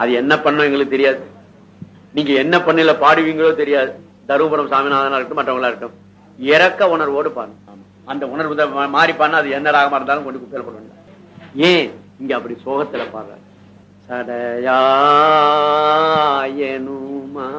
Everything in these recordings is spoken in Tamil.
அது என்ன பண்ணும் எங்களுக்கு தெரியாது நீங்க என்ன பண்ணல பாடுவீங்களோ தெரியாது தருமபுரம் சாமிநாதனா இருக்கட்டும் மற்றவங்களா இருக்கட்டும் இறக்க உணர்வோடு பாருங்க அந்த உணர்வு தான் மா- மாறி பாருங்க அது என்ன ராகமா இருந்தாலும் கொண்டு குப்பையில போடுவாங்க ஏன் இங்க அப்படி சோகத்துல பாடுற சடையாயனுமா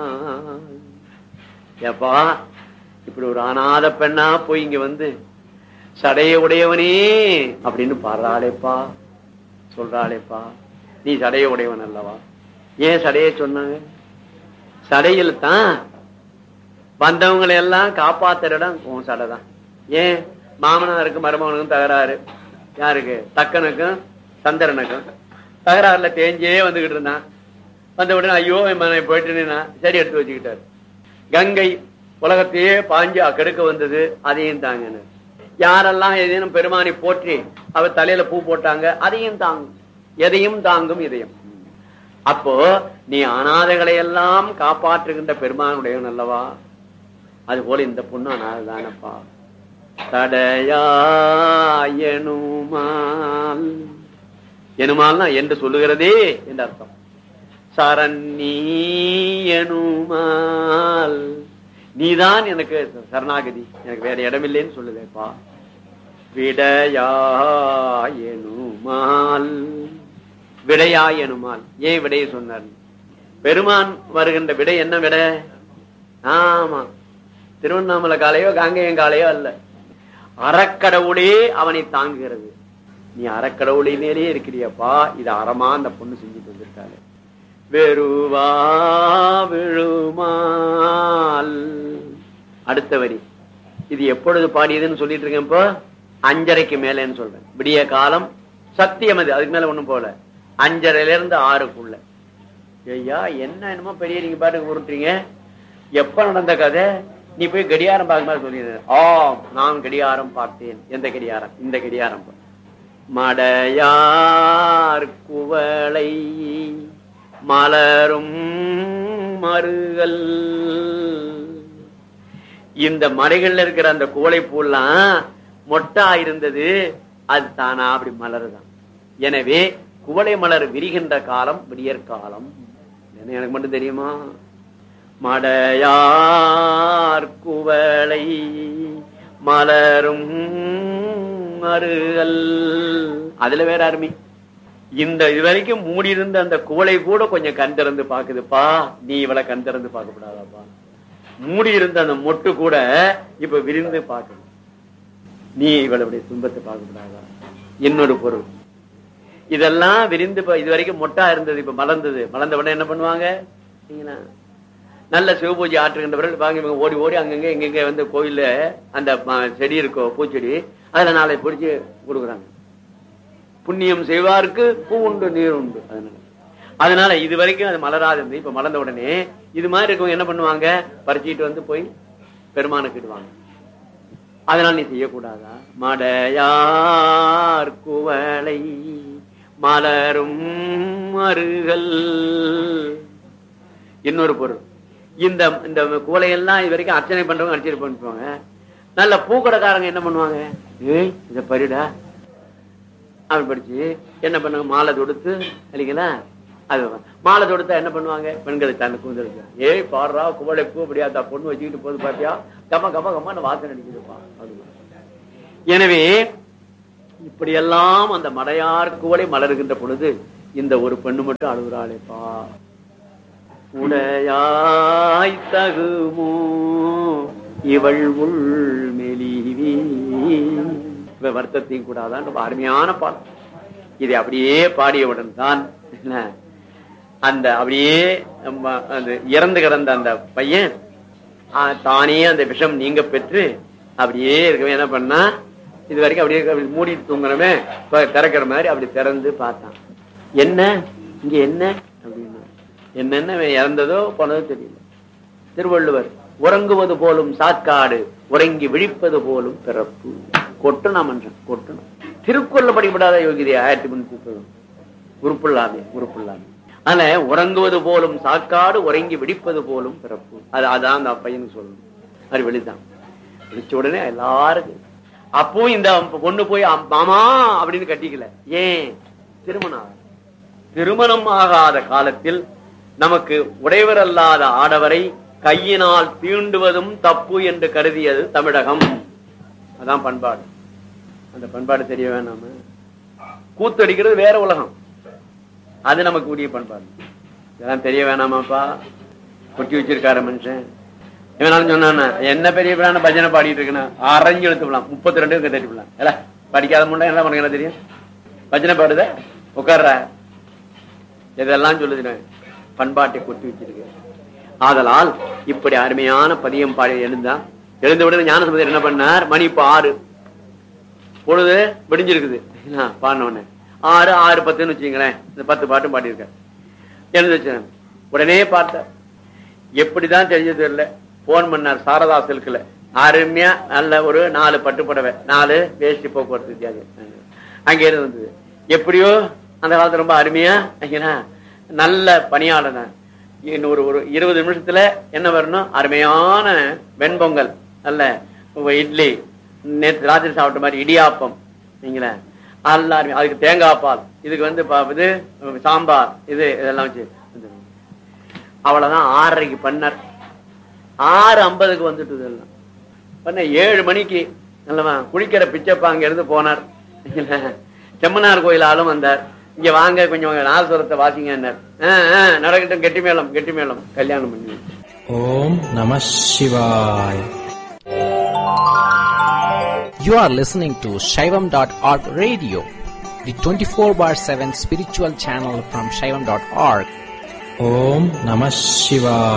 ஏப்பா இப்படி ஒரு அநாத பெண்ணா போய் இங்க வந்து சடைய உடையவனே அப்படின்னு பாடுறாளேப்பா சொல்றாளேப்பா நீ சடைய உடையவன் அல்லவா ஏன் சடைய சொன்னாங்க சடையில் தான் வந்தவங்களை எல்லாம் காப்பாத்துற இடம் உன் சடை தான் ஏன் மாமனாருக்கு மருமகனுக்கும் தகராறு யாருக்கு தக்கனுக்கும் சந்திரனுக்கும் தகராறுல தேஞ்சே வந்துகிட்டு இருந்தான் வந்த உடனே ஐயோ என் மகனை போயிட்டு சரி எடுத்து வச்சுக்கிட்டாரு கங்கை உலகத்தையே பாஞ்சு கெடுக்க வந்தது அதையும் தாங்கன்னு யாரெல்லாம் எதையும் பெருமானை போற்றி அவர் தலையில பூ போட்டாங்க அதையும் தாங்கும் எதையும் தாங்கும் இதயம் அப்போ நீ அனாதைகளை எல்லாம் காப்பாற்றுகின்ற பெருமானுடையவன் அல்லவா அது போல இந்த பொண்ணு அனாதைதானப்பா தடையாயனுமால் எனுமால்னா என்று சொல்லுகிறதே என்று அர்த்தம் சரண்யனுமால் நீதான் எனக்கு சரணாகதி எனக்கு வேற இடமில்லைன்னு சொல்லுதேப்பா விடையாயனுமால் விடையாயனுமால் ஏன் விடையை சொன்னார் பெருமான் வருகின்ற விடை என்ன விடை ஆமா திருவண்ணாமலை காலையோ காங்கேயம் காலையோ அல்ல அறக்கடவுளே அவனை தாங்குகிறது நீ அறக்கடவுளை மேலே இருக்கிறியப்பா இது அறமா அந்த பொண்ணு செஞ்சுட்டு வந்திருக்காரு வெறுவா விழுமால் அடுத்த வரி இது எப்பொழுது பாடியதுன்னு சொல்லிட்டு இருக்கேன் இப்போ அஞ்சரைக்கு மேலேன்னு சொல்றேன் விடிய காலம் சத்தியம் அது அதுக்கு மேல ஒண்ணும் போல அஞ்சரையில இருந்து ஆறுக்குள்ள ஐயா என்ன என்னமோ பெரிய நீங்க பாட்டுக்கு உருட்டுறீங்க எப்ப நடந்த கதை நீ போய் கடியாரம் பார்க்க மாதிரி சொல்லிடு ஆம் நான் கடியாரம் பார்த்தேன் எந்த கடியாரம் இந்த கடியாரம் பார். மடையார் குவளை மலரும் மருகல் இந்த மலைகள்ல இருக்கிற அந்த குவளை பூலாம் மொட்டா இருந்தது அது தானா அப்படி மலருதான் எனவே குவளை மலர் விரிகின்ற காலம் விடியற் காலம் என்ன எனக்கு மட்டும் தெரியுமா மடையார் குவளை மலரும் மருகல் அதுல வேற அருமை இந்த இதுவரைக்கும் மூடி இருந்த அந்த குவளை கூட கொஞ்சம் கண் திறந்து பாக்குதுப்பா நீ இவளை கண் திறந்து பார்க்க கூடாதாப்பா மூடி இருந்த அந்த மொட்டு கூட இப்ப விரிந்து பார்க்கணும் நீ இவளுடைய துன்பத்தை பார்க்க கூடாதா என்னோட பொருள் இதெல்லாம் விரிந்து ப- இது வரைக்கும் மொட்டா இருந்தது இப்ப மலர்ந்தது மலர்ந்த உடனே என்ன பண்ணுவாங்க சரிங்களா? நல்ல சிவபூஜை ஆற்றுகின்றவர்கள் வாங்க இவங்க ஓடி ஓடி அங்கங்க எங்கெங்க வந்து கோயில்ல அந்த ம- செடி இருக்கோ பூச்செடி அதுல நாளை பிடிச்சு கொடுக்குறாங்க புண்ணியம் செய்வாருக்கு பூ உண்டு நீர் உண்டு அதனால அதனால இது வரைக்கும் அது மலராது இருந்து இப்ப மலர்ந்த உடனே இது மாதிரி இருக்கவங்க என்ன பண்ணுவாங்க பறிச்சுட்டு வந்து போய் பெருமானுக்கு இடுவாங்க அதனால நீ செய்யக்கூடாதா மடையார் குவளை மலரும் மருகல் இன்னொரு பொருள் இந்த இந்த குவளையெல்லாம் இது வரைக்கும் அர்ச்சனை பண்றவங்க அர்ச்சனை பண்ணுவாங்க நல்ல பூக்கடைக்காரங்க என்ன பண்ணுவாங்க ஏய் இத பரிடா அவன் படிச்சு என்ன பண்ணுவாங்க மாலை தொடுத்து இல்லைங்களா அது மாலை தொடுத்தா என்ன பண்ணுவாங்க பெண்களை தன்னை கூந்தலுக்கு ஏய் பாடுறா குவளை பூ அப்படியா அந்த பொண்ணு வச்சுக்கிட்டு போது பாத்தியா கம கம கம்மான்னு வாசனை அடிக்குதுப்பா அப்படிமா. எனவே இப்படியெல்லாம் அந்த மடையார் குவளை மலருகின்ற பொழுது இந்த ஒரு பெண்ணு மட்டும் அழுகுறாளேப்பா உடையாய் தகுமோ இவள் உள் மெலிவி இவ வருத்தத்தையும் கூடாதான் ரொம்ப அருமையான பாடல் இதை அப்படியே பாடியவுடன் தான் என்ன, அந்த அப்படியே நம்ம அந்த இறந்து கிடந்த அந்த பையன் ஆ, தானே அந்த விஷம் நீங்க பெற்று அப்படியே இருக்கவே என்ன பண்ணா இது வரைக்கும் அப்படியே அப்படி மூடிட்டு தூங்குறமே இப்ப திறக்கிற மாதிரி அப்படி திறந்து பார்த்தான் என்ன இங்க என்ன அப்படின்னா என்னென்ன இவன் இறந்ததோ போனதோ தெரியல திருவள்ளுவர் உறங்குவது போலும் சாக்காடு உறங்கி விழிப்பது போலும் பிறப்பு கொட்டணும் மன்றன் கொட்டணும் திருக்குறள் படிக்கப்படாத யோகிதை ஆயிரத்தி முன்னூத்தி முப்பது உறுப்புள்ளாமே உறுப்புள்ளாமே ஆனா உறங்குவது போலும் சாக்காடு உறங்கி விடிப்பது போலும் பிறப்பு அது அதான் அந்த பையனுக்கு சொல்லணும் அது வெளிதான் விழிச்ச உடனே எல்லாருக்கும் அப்பவும் இந்த பொண்ணு போய் அம்- மாமா அப்படின்னு கட்டிக்கல ஏன் திருமணம் ஆகல. திருமணம் ஆகாத காலத்தில் நமக்கு உடையவர் அல்லாத ஆடவரை கையினால் தீண்டுவதும் தப்பு என்று கருதியது தமிழகம் அதான் பண்பாடு அந்த பண்பாடு தெரிய வேணாம கூத்தடிக்கிறது வேற உலகம் அது நமக்கு உரிய பண்பாடு இதெல்லாம் தெரிய வேணாமாப்பா கொட்டி வச்சிருக்காரு மனுஷன் இவனாலும் சொன்னானா என்ன பெரிய பிரான பஜனை பாடிட்டு இருக்குன்னா அரைஞ்சு எழுத்துக்கலாம் முப்பத்தி ரெண்டு இருக்க தெரியுமில்ல இல்ல படிக்காத முன்னே என்ன பண்ணுங்க என்ன தெரியும் பஜனை பாடுத உட்கார்ற இதெல்லாம் சொல்லுது பண்பாட்டை கொட்டி வச்சிருக்கு ஆதலால் இப்படி அருமையான பதியம் பாடி எழுந்தா எழுந்த உடனே ஞானசம்பந்தர் என்ன பண்ணார் மணி இப்ப ஆறு பொழுது விடிஞ்சிருக்குது என்ன, பாடின உடனே ஆறு ஆறு பத்துன்னு வச்சுங்களேன் இந்த பத்து பாட்டும் பாடியிருக்கார் எழுந்து வச்சேன் உடனே பார்த்தேன் எப்படிதான் தெரிஞ்சது தெரியல போன் பண்ணார் சாரதா சில்க்ல அருமையா நல்ல ஒரு நாலு பட்டு புடவை நாலு வேஷ்டி போக்குவரத்து வித்தியாசம் அங்க இருந்து வந்தது எப்படியோ அந்த காலத்துல ரொம்ப அருமையா ஐயனா நல்ல பணியாளன இன்னும் ஒரு ஒரு இருபது நிமிஷத்துல என்ன வரணும் அருமையான வெண்பொங்கல் நல்ல இட்லி நேற்று ராத்திரி சாப்பிட்ட மாதிரி இடியாப்பம் நீங்களே எல்லாருமே அதுக்கு தேங்காய் பால் இதுக்கு வந்து பா- இது சாம்பார் இது இதெல்லாம் வச்சு அவ்வளவுதான் ஆறரைக்கு பண்ணார் ஆறு ஐம்பதுக்கு வந்துட்டு இதெல்லாம் பண்ண ஏழு மணிக்கு நல்லவா குளிக்கிற பிச்சப்பா அங்க இருந்து போனார் செம்மனார் கோயில் ஆளும் வந்தார் இங்க வாங்க கொஞ்சம் நாதஸ்வரத்தை வாசிங்கன்னார் ஆ, ஆ, நடக்கட்டும் கெட்டி மேளம் கெட்டி மேளம் கல்யாணம் பண்ணி ஓம் நம சிவாய் You are listening to Shaivam.org radio, the 24 bar 7 spiritual channel from Shaivam.org. ஓம் நம சிவாய்